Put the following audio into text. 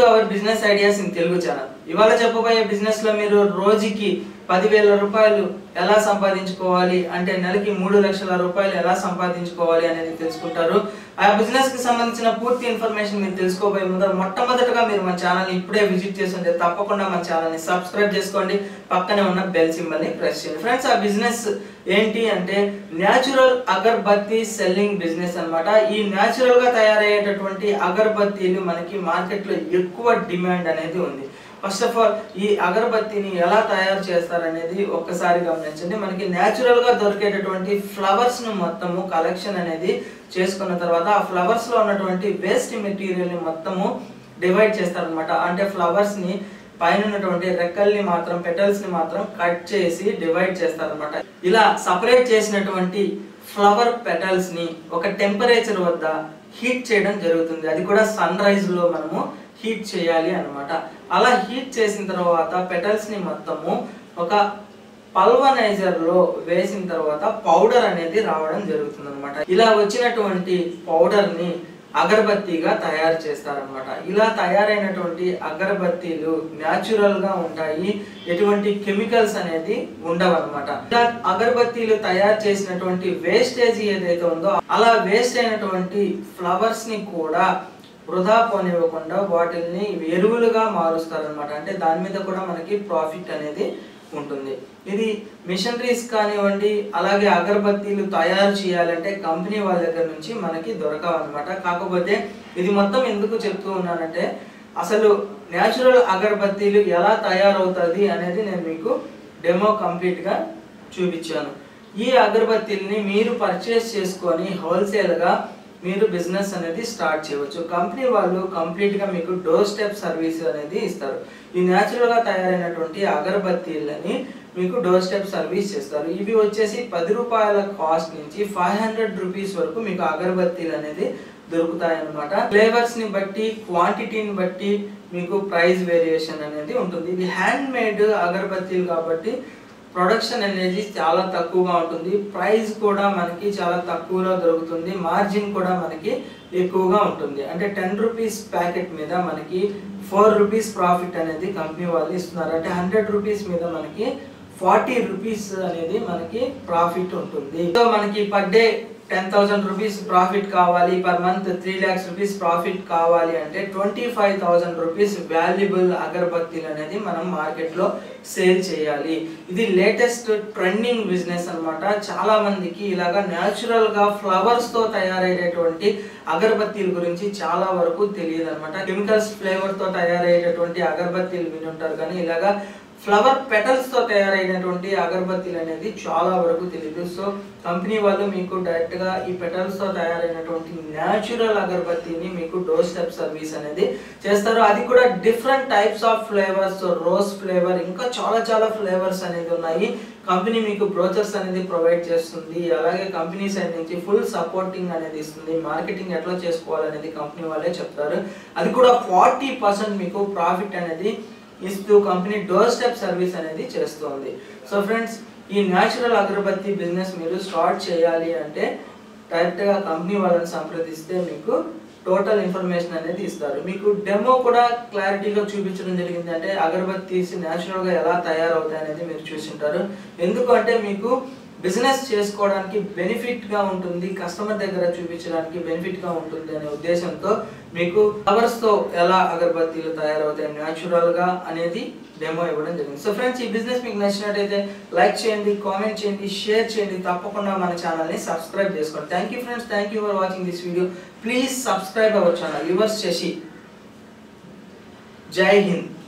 to our business ideas in Telugu channel ఇవాళ చెప్పబోయే business లో మీరు రోజుకి పదివేల రూపాయలు ఎలా సంపాదించుకోవాలి అంటే నెలకి మూడు లక్షల రూపాయలు ఎలా సంపాదించుకోవాలి అనేది తెలుసుకుంటారు ఆ బిజినెస్ కి సంబంధించిన పూర్తి ఇన్ఫర్మేషన్ మీరు తెలుసుకోబోయే ముందర మొట్టమొదటగా మీరు మన ఛానల్ ఇప్పుడే విజిట్ చేసి ఉంటే తప్పకుండా మన ఛానల్ ని సబ్స్క్రైబ్ చేసుకోండి పక్కనే ఉన్న బెల్ సింబల్ ని ప్రెస్ చేయండి ఫ్రెండ్స్ ఆ బిజినెస్ ఏంటి అంటే న్యాచురల్ అగర్బత్తి సెల్లింగ్ బిజినెస్ అన్నమాట ఈ న్యాచురల్ గా తయారయ్యేటటువంటి అగరబత్తీలు మనకి మార్కెట్ లో ఎక్కువ డిమాండ్ అనేది ఉంది ఫస్ట్ ఆఫ్ ఆల్ ఈ అగరబత్తిని ఎలా తయారు చేస్తారనేది ఒక్కసారి గమనించండి మనకి న్యాచురల్ గా దొరికేటటువంటి ఫ్లవర్స్ ను మొత్తము కలెక్షన్ అనేది చేసుకున్న తర్వాత ఆ ఫ్లవర్స్ లో ఉన్నటువంటి వేస్ట్ మెటీరియల్ ని మొత్తము డివైడ్ చేస్తారనమాట అంటే ఫ్లవర్స్ ని పైన ఉన్నటువంటి రెక్కల్ని మాత్రం పెటల్స్ ని మాత్రం కట్ చేసి డివైడ్ చేస్తారనమాట ఇలా సపరేట్ చేసినటువంటి ఫ్లవర్ పెటల్స్ ని ఒక టెంపరేచర్ వద్ద హీట్ చేయడం జరుగుతుంది అది కూడా సన్ రైజ్ లో మనము హీట్ చేయాలి అన్నమాట అలా హీట్ చేసిన తర్వాత పెటల్స్ ని మొత్తము ఒక పల్వనైజర్ లో వేసిన తర్వాత పౌడర్ అనేది రావడం జరుగుతుంది అనమాట ఇలా వచ్చినటువంటి పౌడర్ ని అగరబత్తిగా తయారు చేస్తారనమాట ఇలా తయారైనటువంటి అగరబత్తీలు న్యాచురల్ గా ఉంటాయి ఎటువంటి కెమికల్స్ అనేది ఉండవు అనమాట ఇలా అగరబత్తీలు తయారు చేసినటువంటి వేస్టేజ్ ఏదైతే ఉందో అలా వేస్ట్ అయినటువంటి ఫ్లవర్స్ ని కూడా వృధా పోనివ్వకుండా వాటిని ఎరువులుగా మారుస్తారనమాట అంటే దాని మీద కూడా మనకి ప్రాఫిట్ అనేది ఉంటుంది ఇది మిషనరీస్ కానివ్వండి అలాగే అగరబత్తీలు తయారు చేయాలంటే కంపెనీ వాళ్ళ దగ్గర నుంచి మనకి దొరకవు అనమాట కాకపోతే ఇది మొత్తం ఎందుకు చెప్తూ ఉన్నానంటే అసలు న్యాచురల్ అగరబత్తీలు ఎలా తయారవుతుంది అనేది నేను మీకు డెమో కంప్లీట్గా చూపించాను ఈ అగరబత్తీల్ని మీరు పర్చేస్ చేసుకొని హోల్సేల్గా మీరు బిజినెస్ అనేది స్టార్ట్ చేయవచ్చు కంపెనీ వాళ్ళు కంప్లీట్ గా మీకు డోర్ స్టెప్ సర్వీస్ అనేది ఇస్తారు ఈ న్యాచురల్ గా తయారైనటువంటి అగరబత్తీలని మీకు డోర్ స్టెప్ సర్వీస్ చేస్తారు ఇవి వచ్చేసి పది రూపాయల కాస్ట్ నుంచి ఫైవ్ హండ్రెడ్ రూపీస్ వరకు మీకు అగరబత్తీలు అనేది దొరుకుతాయి అన్నమాట ఫ్లేవర్స్ ని బట్టి క్వాంటిటీని బట్టి మీకు ప్రైస్ వేరియేషన్ అనేది ఉంటుంది ఇది హ్యాండ్ మేడ్ అగరబత్తీలు కాబట్టి ప్రొడక్షన్ అనేది చాలా తక్కువగా ఉంటుంది ప్రైస్ కూడా మనకి చాలా తక్కువలో దొరుకుతుంది మార్జిన్ కూడా మనకి ఎక్కువగా ఉంటుంది అంటే టెన్ రూపీస్ ప్యాకెట్ మీద మనకి ఫోర్ రూపీస్ ప్రాఫిట్ అనేది కంపెనీ వాళ్ళు ఇస్తున్నారు అంటే హండ్రెడ్ రూపీస్ మీద మనకి ఫార్టీ రూపీస్ అనేది మనకి ప్రాఫిట్ ఉంటుంది సో మనకి per day ten thousand rupees profit కావాలి per month three lakhs rupees profit కావాలి అంటే twenty five thousand rupees valuable అగరబత్తీలు అనేది మనం మార్కెట్లో సేల్ చేయాలి ఇది లేటెస్ట్ ట్రెండింగ్ బిజినెస్ అన్నమాట చాలా మందికి ఇలాగా న్యాచురల్ గా ఫ్లవర్స్ తో తయారయ్యేటువంటి అగరబత్తీల గురించి చాలా వరకు తెలియదు అనమాట కెమికల్స్ ఫ్లేవర్ తో తయారయ్యేటటువంటి అగరబత్తీలు వినుంటారు కానీ ఇలాగా ఫ్లవర్ పెటల్స్ తో తయారైనటువంటి అగరబత్తీలు అనేది చాలా వరకు తెలియదు సో కంపెనీ వాళ్ళు మీకు డైరెక్ట్ గా ఈ పెటల్స్ తో తయారైనటువంటి న్యాచురల్ అగరబత్తీని మీకు డోర్ స్టెప్ సర్వీస్ అనేది చేస్తారు అది కూడా different types of flavours rose flavour ఇంకా చాలా చాలా ఫ్లేవర్స్ అనేది ఉన్నాయి కంపెనీ మీకు బ్రోచర్స్ అనేది ప్రొవైడ్ చేస్తుంది అలాగే కంపెనీ సైడ్ నుంచి ఫుల్ సపోర్టింగ్ అనేది ఇస్తుంది మార్కెటింగ్ ఎట్లా చేసుకోవాలనేది కంపెనీ వాళ్ళే చెప్తారు అది కూడా ఫార్టీ పర్సెంట్ మీకు ప్రాఫిట్ అనేది ఇస్తూ కంపెనీ డోర్ స్టెప్ సర్వీస్ అనేది చేస్తుంది సో ఫ్రెండ్స్ ఈ న్యాచురల్ అగరబత్తి బిజినెస్ మీరు స్టార్ట్ చేయాలి అంటే డైరెక్ట్గా కంపెనీ వాళ్ళని సంప్రదిస్తే మీకు టోటల్ ఇన్ఫర్మేషన్ అనేది ఇస్తారు మీకు డెమో కూడా క్లారిటీగా చూపించడం జరిగింది అంటే అగరబత్తీస్ న్యాచురల్గా ఎలా తయారవుతాయి అనేది మీరు చూసింటారు ఎందుకంటే మీకు బిజినెస్ చేసుకోవడానికి బెనిఫిట్ గా ఉంటుంది కస్టమర్ దగ్గర చూపించడానికి బెనిఫిట్ గా ఉంటుంది అనే ఉద్దేశంతో మీకు ఫ్లవర్స్ తో ఎలా అగరబత్తీలు తయారవుతాయి న్యాచురల్ గా అనేది డెమో ఇవ్వడం జరిగింది సో ఫ్రెండ్స్ ఈ బిజినెస్ మీకు నచ్చినట్టయితే లైక్ చేయండి కామెంట్ చేయండి షేర్ చేయండి తప్పకుండా మన ఛానల్ ని సబ్స్క్రైబ్ చేసుకోండి thank you friends thank you for watching this video please subscribe our channel yours Shashi జై హింద్